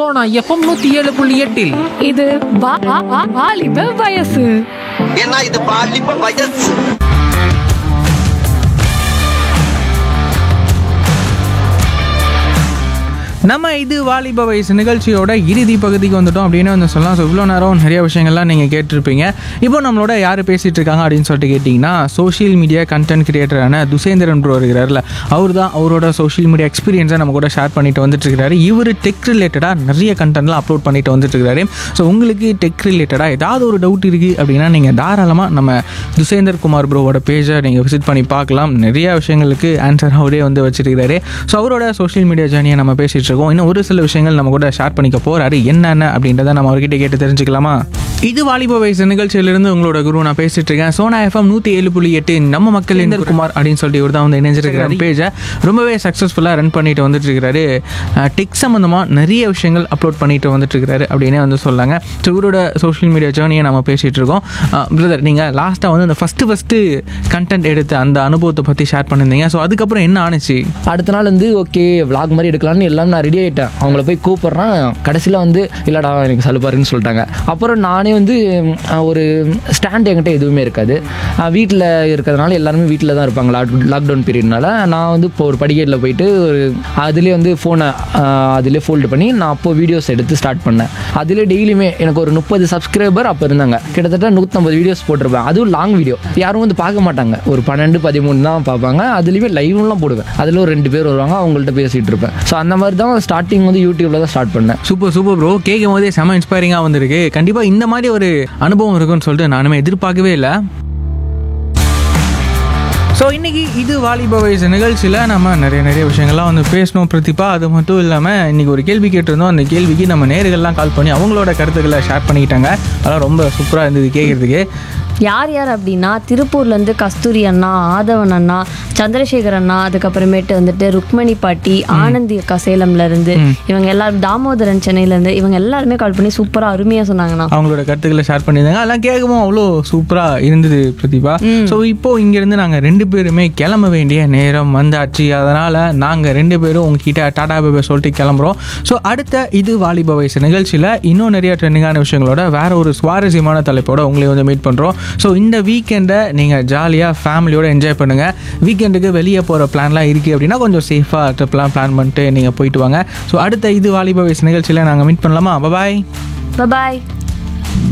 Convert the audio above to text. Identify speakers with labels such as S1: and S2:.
S1: Sona FM நூத்தி ஏழு புள்ளி எட்டில்
S2: இது வா- வா- வா- வாலிப வயசு
S3: ஏன்னா இது பாலிப்ப வயசு
S4: நம்ம இது வாலிப வயசு நிகழ்ச்சியோட இறுதி பகுதிக்கு வந்துட்டோம் அப்படின்னு வந்து சொல்லலாம் ஸோ இவ்வளோ நேரம் நிறைய விஷயங்கள்லாம் நீங்கள் கேட்டிருப்பீங்க இப்போ நம்மளோட யார் பேசிகிட்டு இருக்காங்க அப்படின்னு சொல்லிட்டு கேட்டிங்கன்னா சோஷியல் மீடியா கண்டென்ட் கிரியேட்டரான துசேந்திரன் ப்ரோ இருக்கிறார்ல அவர் தான் அவரோட சோஷியல் மீடியா எக்ஸ்பீரியன்ஸை நம்ம கூட ஷேர் பண்ணிட்டு வந்துட்டு இருக்காரு இவர் டெக் ரிலேட்டடாக நிறைய கண்டென்ட்லாம் அப்லோட் பண்ணிட்டு வந்துட்டு இருக்காரு ஸோ உங்களுக்கு டெக் ரிலேட்டடாக ஏதாவது ஒரு டவுட் இருக்குது அப்படின்னா நீங்கள் தாராளமாக நம்ம துசேந்தர் குமார் ப்ரோவோட பேஜை நீங்கள் விசிட் பண்ணி பார்க்கலாம் நிறைய விஷயங்களுக்கு ஆன்சர் அவரே வந்து வச்சிருக்கிறாரு ஸோ அவரோட சோஷியல் மீடியா ஜேர்னியை நம்ம பேசிட்டு இருக்கோம் இன்னும் ஒரு சில விஷயங்கள் நம்ம கூட ஷேர் பண்ணிக்க போறாரு என்னென்ன அப்படின்றத நம்ம அவர்கிட்ட கேட்டு தெரிஞ்சுக்கலாமா இது வாலிப வயசு நிகழ்ச்சியிலிருந்து உங்களோட குரு நான் பேசிட்டு இருக்கேன் சோனா எஃப்எம் நூற்றி ஏழு புள்ளி எட்டு நம்ம மக்கள் இந்த குமார் அப்படின்னு சொல்லிட்டு இவர் தான் வந்து இணைஞ்சிருக்கிறாரு பேஜை ரொம்பவே சக்ஸஸ்ஃபுல்லாக ரன் பண்ணிட்டு வந்துட்டு இருக்காரு டெக் சம்மந்தமாக நிறைய விஷயங்கள் அப்லோட் பண்ணிட்டு வந்துட்டு இருக்காரு அப்படின்னே வந்து சொல்லாங்க ஸோ இவரோட சோஷியல் மீடியா ஜேர்னியை நம்ம பேசிட்டு இருக்கோம் பிரதர் நீங்கள் லாஸ்ட்டாக வந்து அந்த ஃபஸ்ட்டு ஃபஸ்ட்டு கண்டென்ட் எடுத்த அந்த அனுபவத்தை பற்றி ஷேர் பண்ணியிருந்தீங்க ஸோ அதுக்கப்புறம் என்ன ஆணுச்சு
S5: அடுத்த நாள் வந்து ஓகே vlog மாதிரி எடுக்கலாம்னு எல்லாம் நான் ரெடி ஆகிட்டேன் அவங்கள போய் கூப்பிட்றேன் கடைசியில் வந்து இல்லைடா எனக்கு சலுப்பாருன்னு சொல்லிட்டாங்க அப்புறம் நானே வந்து ம், ஒரு ஸ்டாண்ட் என்கிட்ட எதுவுமே இருக்காது வீட்டில் இருக்கிறதுனால எல்லாருமே வீட்டில் தான் இருப்பாங்க லாக் லாக்டவுன் பீரியட்னால நான் வந்து இப்போ ஒரு படிக்கட்டில் போயிட்டு ஒரு அதுலேயே வந்து ஃபோனை அதிலே ஃபோல்டு பண்ணி நான் அப்போ வீடியோஸ் எடுத்து ஸ்டார்ட் பண்ணேன் அதிலே டெய்லியுமே எனக்கு ஒரு முப்பது சப்ஸ்கிரைபர் அப்போ இருந்தாங்க கிட்டத்தட்ட நூற்றம்பது வீடியோஸ் போட்டிருப்பேன் அதுவும் லாங் வீடியோ யாரும் வந்து பார்க்க மாட்டாங்க ஒரு பன்னெண்டு பதிமூணு தான் பார்ப்பாங்க அதுலேயுமே லைவ்லாம் போடுவேன் அதில் ஒரு ரெண்டு பேர் வருவாங்க அவங்கள்ட்ட பேசிகிட்டு இருப்பேன் ஸோ அந்த மாதிரி தான் ஸ்டார்டிங் வந்து யூடியூப்பில் தான் ஸ்டார்ட் பண்ணேன்
S4: சூப்பர் சூப்பர் ப்ரோ கேட்கும் போதே செம இன்ஸ்பைரிங்காக வந்திருக்கு கண்டிப்பாக இந்த மாதிரி ஒரு அனுபவம் இருக்கும்னு சொல்லிட்டு நானுமே எதிர்பார்க்கவே இல்லை ஸோ இன்னைக்கு இது வாலிப வயசு நிகழ்ச்சியில் நம்ம நிறைய நிறைய விஷயங்கள்லாம் வந்து பேசணும் பிரதிபா அது மட்டும் இல்லாமல் இன்னைக்கு ஒரு கேள்வி கேட்டிருந்தோம் அந்த கேள்விக்கு நம்ம நேர்கள்லாம் கால் பண்ணி அவங்களோட கருத்துக்களை ஷேர் பண்ணிக்கிட்டாங்க அதெல்லாம் ரொம்ப சூப்பராக இருந்தது கேட்குறதுக்கு
S6: யார் யார் அப்படின்னா திருப்பூர்லேருந்து கஸ்தூரி அண்ணா ஆதவன் அண்ணா சந்திரசேகர் அண்ணா அதுக்கப்புறமேட்டு வந்துட்டு ருக்மணி பாட்டி ஆனந்தி அக்கா சேலம்ல இருந்து இவங்க எல்லாரும் தாமோதரன் சென்னையில இருந்து இவங்க எல்லாருமே கால் பண்ணி சூப்பரா அருமையா சொன்னாங்கண்ணா
S4: அவங்களோட கருத்துக்களை ஷேர் பண்ணியிருந்தாங்க அதெல்லாம் கேட்கவும் அவ்வளோ சூப்பராக இருந்தது பிரதிபா ஸோ இப்போ இங்கேருந்து நாங்கள் ரெண்டு பேருமே கிளம்ப வேண்டிய நேரம் வந்தாச்சு அதனால் நாங்கள் ரெண்டு பேரும் உங்ககிட்ட டாடா பேபே சொல்லிட்டு கிளம்புறோம் ஸோ அடுத்த இது வாலிப வயசு நிகழ்ச்சியில் இன்னும் நிறைய ட்ரெண்டிங்கான விஷயங்களோட வேற ஒரு சுவாரஸ்யமான தலைப்போட உங்களை வந்து மீட் பண்ணுறோம் ஸோ இந்த வீக்கெண்டை நீங்கள் ஜாலியாக ஃபேமிலியோட என்ஜாய் பண்ணுங்கள் வீக்கெண்டுக்கு வெளியே போகிற பிளான்லாம் இருக்குது அப்படின்னா கொஞ்சம் சேஃபாக ட்ரிப்லாம் பிளான் பண்ணிட்டு நீங்கள் போயிட்டு வாங்க ஸோ அடுத்த இது வாலிப வயசு நிகழ்ச்சியில் நாங்கள் மீட் பண்ணலாமா பாய்
S6: பாய்